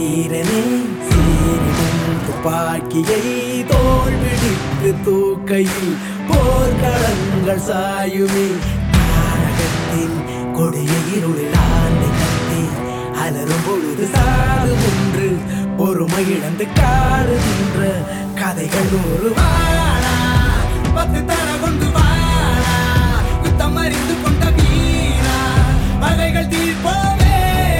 வீரனே சீரிடும் துப்பாக்கியை தோல் பிடித்து தூக்கையில் போர்க்களங்கள் சாயுமே தாரகத்தின் கொடிய இருளில் ஆண்டு கட்டி அலரும் பொழுது சாது ஒன்று பொறுமை இழந்து காடுகின்ற கதைகள் ஒரு வாழா பத்து தர கொண்டு வாழா யுத்தம் அறிந்து கொண்ட வீரா வகைகள் தீர்ப்போமே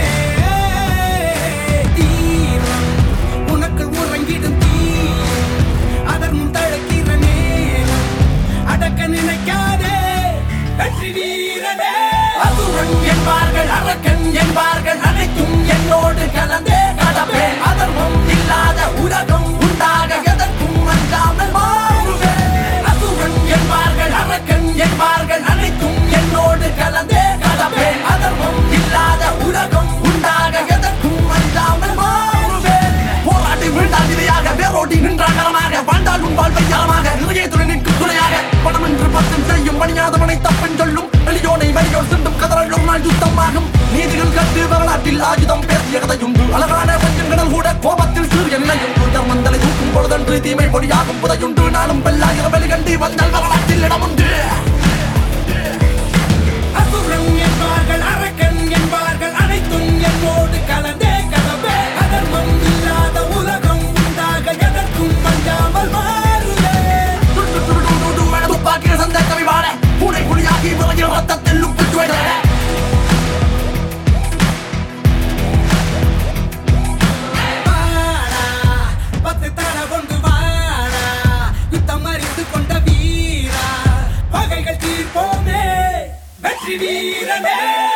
தீரம் உனக்குள் உறங்கிடும் தீரம் அதன் முன் தழக்கிற நேரம் அடக்க நினைக்காதே வெற்றி வீரனே அசுரன் என்பார்கள் அரக்கன் என்பார்கள் அனைத்தும் என்னோடு கலந்தே கடப்பேன் அதர்மம் இல்லாத உலகம் உண்டாக எதற்கும் அஞ்சாமல் மாறுவேன் அசுரன் என்பார்கள் அரக்கன் என்பார்கள் அனைத்தும் என்னோடு கலந்தே கடப்பேன் அதர்மம் இல்லாத உலகம் உண்டாக எதற்கும் அஞ்சாமல் மாறுவேன் போராடி வீழ்ந்தால் இதையாக வேரோடி நின்றால் நலமாக வாழ்ந்தால் உன் வாழ்வை யாரமாக இதயத்துடன் நிற்கும் துணையாக பணம் என்று பக்கம் செய்யும் பணியாதவனை தப்பன் சொல்லும் வெளியோனை வெளியோர் சிந்தும் கதறல் ஒரு நாள் யுத்தமாகும் நீதிகள் கட்டு வரலாற்றில் ஆயுதம் பேசிய கதையுண்டு அழகான பஞ்சங்கள் கூட கோபத்தில் சிறிய நிலையுண்டு தர்மந்தலை தூக்கும் பொழுதன்று தீமை பொடியாகும் புதையுண்டு நானும் பெல்லாகிற வெளிகண்டி வந்தால் வரலாற்றில் இடமுண்டு அசுரன் என்பார்கள் அரக்கன் என்பார்கள் அனைத்தும் என்னோடு கலந்தே கலவே அதர்மம் இல்லாத உலகம் உண்டாக எதற்கும் பஞ்சாமல் மாறுவே துப்பாக்கிய சந்த கவிவாட பூனை புலியாகி விளையில் ரத்தத்தில் உப்பு சுவைட வாடா பத்து தர கொண்டு வாடா யுத்தம் அறிந்து கொண்ட வீரா பகைகள் தீர்ப்போமே வெற்றி வீரனே